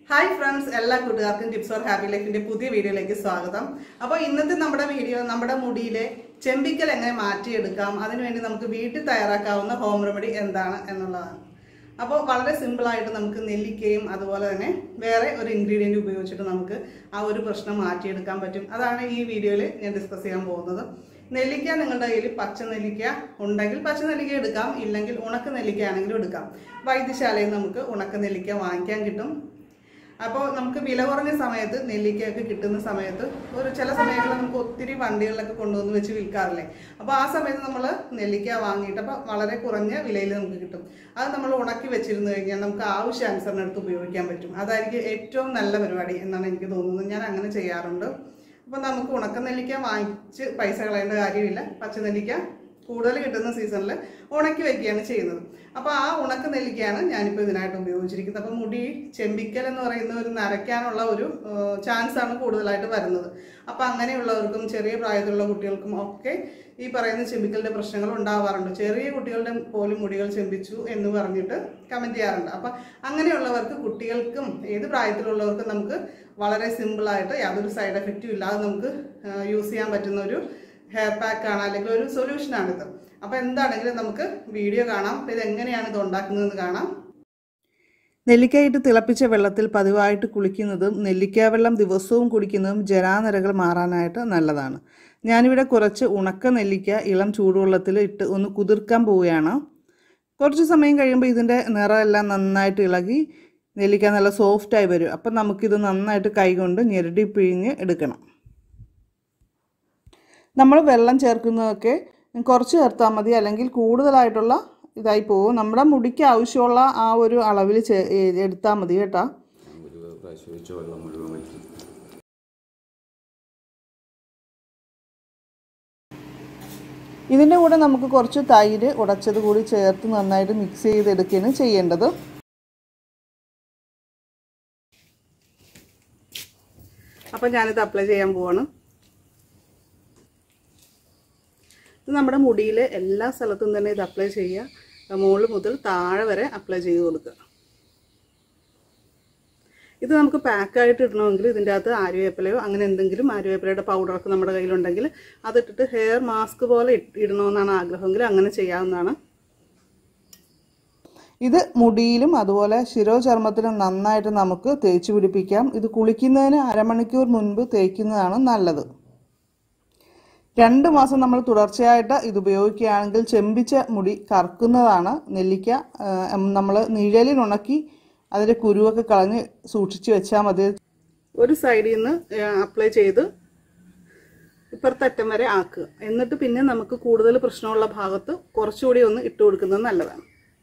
hi friends എല്ലാ കൂട്ടുകാർക്കും tips for happy ലൈഫിന്റെ പുതിയ വീഡിയോയിലേക്ക് സ്വാഗതം അപ്പോൾ ഇന്നത്തെ നമ്മുടെ വീഡിയോ നമ്മുടെ മുടിയിലെ ചെമ്പിക്കൽ എങ്ങനെ മാറ്റിയെടുക്കാം അതിനുവേണ്ടി നമുക്ക് വീട്ടിൽ തയ്യാറാക്കാവുന്ന ഹോം റെമഡി എന്താണ് എന്നുള്ളതാണ് അപ്പോൾ വളരെ സിമ്പിളായിട്ട് നമുക്ക് നെല്ലിക്കയും അതുപോലെ തന്നെ വേറെ ഒരു ഇൻഗ്രീഡിയൻറ്റ് ഉപയോഗിച്ചിട്ട് നമുക്ക് ആ ഒരു പ്രശ്നം മാറ്റിയെടുക്കാൻ പറ്റും അതാണ് ഈ വീഡിയോയിൽ ഞാൻ ഡിസ്കസ് ചെയ്യാൻ പോകുന്നത് നെല്ലിക്ക നിങ്ങളുടെ കയ്യിൽ പച്ച നെല്ലിക്ക ഉണ്ടെങ്കിൽ പച്ച നെല്ലിക്ക എടുക്കാം ഇല്ലെങ്കിൽ ഉണക്ക നെല്ലിക്ക ആണെങ്കിലും എടുക്കാം വൈദ്യശാലയിൽ നമുക്ക് ഉണക്ക നെല്ലിക്ക വാങ്ങിക്കാൻ കിട്ടും അപ്പോൾ നമുക്ക് വില കുറഞ്ഞ സമയത്ത് നെല്ലിക്കയൊക്കെ കിട്ടുന്ന സമയത്ത് ഒരു ചില സമയങ്ങളിൽ നമുക്ക് ഒത്തിരി വണ്ടികളിലൊക്കെ കൊണ്ടുവന്ന് വെച്ച് വിൽക്കാറില്ലേ അപ്പോൾ ആ സമയത്ത് നമ്മൾ നെല്ലിക്ക വാങ്ങിയിട്ട് അപ്പോൾ വളരെ കുറഞ്ഞ വിലയിൽ നമുക്ക് കിട്ടും അത് നമ്മൾ ഉണക്കി വെച്ചിരുന്നു കഴിഞ്ഞാൽ നമുക്ക് ആവശ്യാനുസരണം എടുത്ത് ഉപയോഗിക്കാൻ പറ്റും അതായിരിക്കും ഏറ്റവും നല്ല പരിപാടി എന്നാണ് എനിക്ക് തോന്നുന്നത് ഞാൻ അങ്ങനെ ചെയ്യാറുണ്ട് അപ്പോൾ നമുക്ക് ഉണക്ക നെല്ലിക്ക വാങ്ങിച്ച് പൈസ കളയേണ്ട കാര്യമില്ല പച്ച നെല്ലിക്ക കൂടുതൽ കിട്ടുന്ന സീസണിൽ ഉണക്കി വെക്കുകയാണ് ചെയ്യുന്നത് അപ്പോൾ ആ ഉണക്ക നെല്ലിക്കയാണ് ഞാനിപ്പോൾ ഇതിനായിട്ട് ഉപയോഗിച്ചിരിക്കുന്നത് അപ്പോൾ മുടി ചെമ്പിക്കൽ എന്ന് പറയുന്ന ഒരു നരയ്ക്കാനുള്ള ഒരു ചാൻസ് ആണ് കൂടുതലായിട്ട് വരുന്നത് അപ്പോൾ അങ്ങനെയുള്ളവർക്കും ചെറിയ പ്രായത്തിലുള്ള കുട്ടികൾക്കും ഒക്കെ ഈ പറയുന്ന ചെമ്പിക്കലിൻ്റെ പ്രശ്നങ്ങൾ ഉണ്ടാവാറുണ്ട് ചെറിയ കുട്ടികളുടെ പോലും മുടികൾ ചെമ്പിച്ചു എന്ന് പറഞ്ഞിട്ട് കമൻറ്റ് ചെയ്യാറുണ്ട് അപ്പം അങ്ങനെയുള്ളവർക്ക് കുട്ടികൾക്കും ഏത് പ്രായത്തിലുള്ളവർക്കും നമുക്ക് വളരെ സിമ്പിളായിട്ട് യാതൊരു സൈഡ് എഫക്റ്റും ഇല്ലാതെ നമുക്ക് യൂസ് ചെയ്യാൻ പറ്റുന്ന ഒരു ഹെയർ പാക്ക് ആണ് അല്ലെങ്കിൽ ഒരു സൊല്യൂഷൻ ആണിത് അപ്പോൾ എന്താണെങ്കിലും നമുക്ക് വീഡിയോ കാണാം അപ്പോൾ ഇത് എങ്ങനെയാണ് ഇത് ഉണ്ടാക്കുന്നതെന്ന് കാണാം നെല്ലിക്കയിട്ട് തിളപ്പിച്ച വെള്ളത്തിൽ പതിവായിട്ട് കുളിക്കുന്നതും നെല്ലിക്ക വെള്ളം ദിവസവും കുടിക്കുന്നതും ജരാനരകൾ മാറാനായിട്ട് നല്ലതാണ് ഞാനിവിടെ കുറച്ച് ഉണക്ക നെല്ലിക്ക ഇളം ചൂടുവെള്ളത്തിൽ ഇട്ട് ഒന്ന് കുതിർക്കാൻ പോവുകയാണ് കുറച്ച് സമയം കഴിയുമ്പോൾ ഇതിൻ്റെ നിറമെല്ലാം നന്നായിട്ട് ഇളകി നെല്ലിക്ക നല്ല സോഫ്റ്റായി വരും അപ്പം നമുക്കിത് നന്നായിട്ട് കൈകൊണ്ട് ഞെരടി പിഴിഞ്ഞ് എടുക്കണം നമ്മൾ വെള്ളം ചേർക്കുന്നതൊക്കെ കുറച്ച് ചേർത്താൽ മതി അല്ലെങ്കിൽ കൂടുതലായിട്ടുള്ള ഇതായി പോകും നമ്മുടെ മുടിക്ക് ആവശ്യമുള്ള ആ ഒരു അളവിൽ എടുത്താൽ മതി കേട്ടോ ഒരു പ്രാവശ്യം ഒഴിച്ച വെള്ളം മുഴുവൻ വറ്റി ഇതിൻ്റെ കൂടെ നമുക്ക് കുറച്ച് തൈര് ഉടച്ചത് കൂടി ചേർത്ത് നന്നായിട്ട് മിക്സ് ചെയ്തെടുക്കുകയാണ് ചെയ്യേണ്ടത് അപ്പം ഞാനിത് അപ്ലൈ ചെയ്യാൻ പോവാണ് ഇത് നമ്മുടെ മുടിയിൽ എല്ലാ സ്ഥലത്തും തന്നെ ഇത് അപ്ലൈ ചെയ്യുക മുകളിൽ മുതൽ താഴെ വരെ അപ്ലൈ ചെയ്ത് കൊടുക്കുക ഇത് നമുക്ക് പാക്കായിട്ട് ഇടണമെങ്കിൽ ഇതിൻ്റെ അകത്ത് ആര്യവേപ്പിലയോ അങ്ങനെ എന്തെങ്കിലും ആര്യവേപ്പിലയുടെ പൗഡറൊക്കെ നമ്മുടെ കയ്യിലുണ്ടെങ്കിൽ അതിട്ടിട്ട് ഹെയർ മാസ്ക് പോലെ ഇടണമെന്നാണ് ആഗ്രഹമെങ്കിൽ അങ്ങനെ ചെയ്യാവുന്നതാണ് ഇത് മുടിയിലും അതുപോലെ ശിരോചർമ്മത്തിലും നന്നായിട്ട് നമുക്ക് തേച്ച് പിടിപ്പിക്കാം ഇത് കുളിക്കുന്നതിന് അരമണിക്കൂർ മുൻപ് തേക്കുന്നതാണ് നല്ലത് രണ്ട് മാസം നമ്മൾ തുടർച്ചയായിട്ട് ഇത് ഉപയോഗിക്കുകയാണെങ്കിൽ ചെമ്പിച്ച മുടി കറക്കുന്നതാണ് നെല്ലിക്ക നമ്മൾ നിഴലിൽ ഉണക്കി അതിൻ്റെ കുരുവൊക്കെ കളഞ്ഞ് സൂക്ഷിച്ച് വെച്ചാൽ മതി ഒരു സൈഡിൽ നിന്ന് അപ്ലൈ ചെയ്ത് ഇപ്പുറത്തറ്റം വരെ ആക്കുക എന്നിട്ട് പിന്നെ നമുക്ക് കൂടുതൽ പ്രശ്നമുള്ള ഭാഗത്ത് കുറച്ചുകൂടി ഒന്ന് ഇട്ട് കൊടുക്കുന്നത് നല്ലതാണ്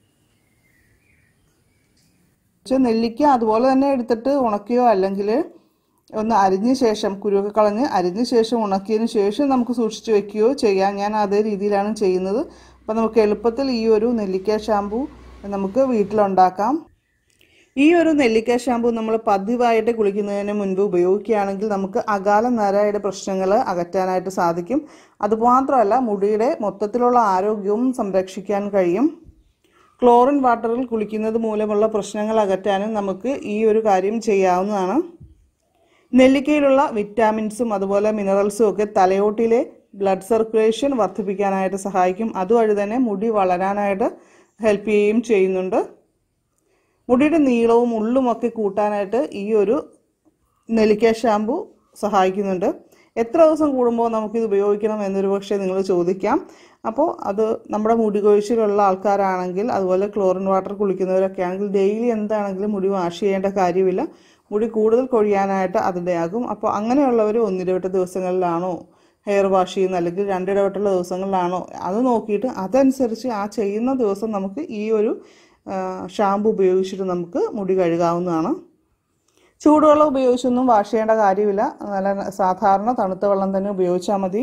പക്ഷെ നെല്ലിക്ക അതുപോലെ തന്നെ എടുത്തിട്ട് ഉണക്കുകയോ അല്ലെങ്കിൽ ഒന്ന് അരിഞ്ഞ ശേഷം കുരുവൊക്കെ കളഞ്ഞ് അരിഞ്ഞ ശേഷം ഉണക്കിയതിന് ശേഷം നമുക്ക് സൂക്ഷിച്ച് വെക്കുകയോ ചെയ്യാം ഞാൻ അതേ രീതിയിലാണ് ചെയ്യുന്നത് അപ്പോൾ നമുക്ക് എളുപ്പത്തിൽ ഈ ഒരു നെല്ലിക്ക ഷാമ്പു നമുക്ക് വീട്ടിലുണ്ടാക്കാം ഈ ഒരു നെല്ലിക്ക ഷാമ്പു നമ്മൾ പതിവായിട്ട് കുളിക്കുന്നതിന് മുൻപ് ഉപയോഗിക്കുകയാണെങ്കിൽ നമുക്ക് അകാല നരയുടെ പ്രശ്നങ്ങൾ അകറ്റാനായിട്ട് സാധിക്കും അതുമാത്രമല്ല മുടിയുടെ മൊത്തത്തിലുള്ള ആരോഗ്യവും സംരക്ഷിക്കാൻ കഴിയും ക്ലോറിൻ വാട്ടറിൽ കുളിക്കുന്നത് മൂലമുള്ള പ്രശ്നങ്ങൾ അകറ്റാനും നമുക്ക് ഈ ഒരു കാര്യം ചെയ്യാവുന്നതാണ് നെല്ലിക്കയിലുള്ള വിറ്റാമിൻസും അതുപോലെ മിനറൽസും ഒക്കെ തലയോട്ടിലെ ബ്ലഡ് സർക്കുലേഷൻ വർദ്ധിപ്പിക്കാനായിട്ട് സഹായിക്കും അതുവഴി തന്നെ മുടി വളരാനായിട്ട് ഹെൽപ്പ് ചെയ്യുകയും ചെയ്യുന്നുണ്ട് മുടിയുടെ നീളവും ഉള്ളുമൊക്കെ കൂട്ടാനായിട്ട് ഈ ഒരു നെല്ലിക്ക ഷാമ്പു സഹായിക്കുന്നുണ്ട് എത്ര ദിവസം കൂടുമ്പോൾ നമുക്കിത് ഉപയോഗിക്കണം എന്നൊരു പക്ഷേ നിങ്ങൾ ചോദിക്കാം അപ്പോൾ അത് നമ്മുടെ മുടി കൊഴിച്ചിലുള്ള ആൾക്കാരാണെങ്കിൽ അതുപോലെ ക്ലോറിൻ വാട്ടർ കുളിക്കുന്നവരൊക്കെ ആണെങ്കിൽ ഡെയിലി എന്താണെങ്കിലും മുടി വാഷ് ചെയ്യേണ്ട കാര്യമില്ല മുടി കൂടുതൽ കൊഴിയാനായിട്ട് അതിൻ്റെയാകും അപ്പോൾ അങ്ങനെയുള്ളവർ ഒന്നിടവിട്ട ദിവസങ്ങളിലാണോ ഹെയർ വാഷ് ചെയ്യുന്ന അല്ലെങ്കിൽ രണ്ടിടവിട്ടുള്ള ദിവസങ്ങളിലാണോ അത് നോക്കിയിട്ട് അതനുസരിച്ച് ആ ചെയ്യുന്ന ദിവസം നമുക്ക് ഈ ഒരു ഷാമ്പു ഉപയോഗിച്ചിട്ട് നമുക്ക് മുടി കഴുകാവുന്നതാണ് ചൂടുവെള്ളം ഉപയോഗിച്ചൊന്നും വാഷ് ചെയ്യേണ്ട കാര്യമില്ല നല്ല സാധാരണ തണുത്ത വെള്ളം തന്നെ ഉപയോഗിച്ചാൽ മതി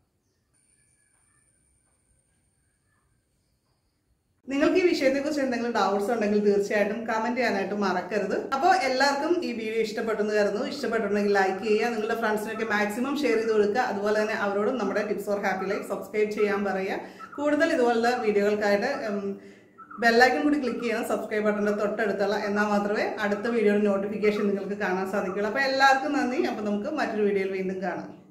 നിങ്ങൾക്ക് ഈ വിഷയത്തെക്കുറിച്ച് എന്തെങ്കിലും ഡൗട്ട്സ് ഉണ്ടെങ്കിൽ തീർച്ചയായിട്ടും കമന്റ് ചെയ്യാനായിട്ട് മറക്കരുത് അപ്പോൾ എല്ലാവർക്കും ഈ വീഡിയോ ഇഷ്ടപ്പെട്ടെന്ന് കരുതുന്നു ഇഷ്ടപ്പെട്ടിട്ടുണ്ടെങ്കിൽ ലൈക്ക് ചെയ്യുക നിങ്ങളുടെ ഫ്രണ്ട്സിനൊക്കെ മാക്സിമം ഷെയർ ചെയ്ത് കൊടുക്കുക അതുപോലെ തന്നെ അവരോടും നമ്മുടെ tips for happy life subscribe ചെയ്യാൻ പറയുക കൂടുതൽ ഇതുപോലുള്ള വീഡിയോകൾക്കായിട്ട് ബെല്ലൈക്കൺ കൂടി ക്ലിക്ക് ചെയ്യണം സബ്സ്ക്രൈബ് ബട്ടൻ്റെ തൊട്ടടുത്തുള്ള എന്നാൽ മാത്രമേ അടുത്ത വീഡിയോയുടെ നോട്ടിഫിക്കേഷൻ നിങ്ങൾക്ക് കാണാൻ സാധിക്കുള്ളൂ അപ്പോൾ എല്ലാവർക്കും നന്ദി അപ്പോൾ നമുക്ക് മറ്റൊരു വീഡിയോയിൽ വീണ്ടും കാണാം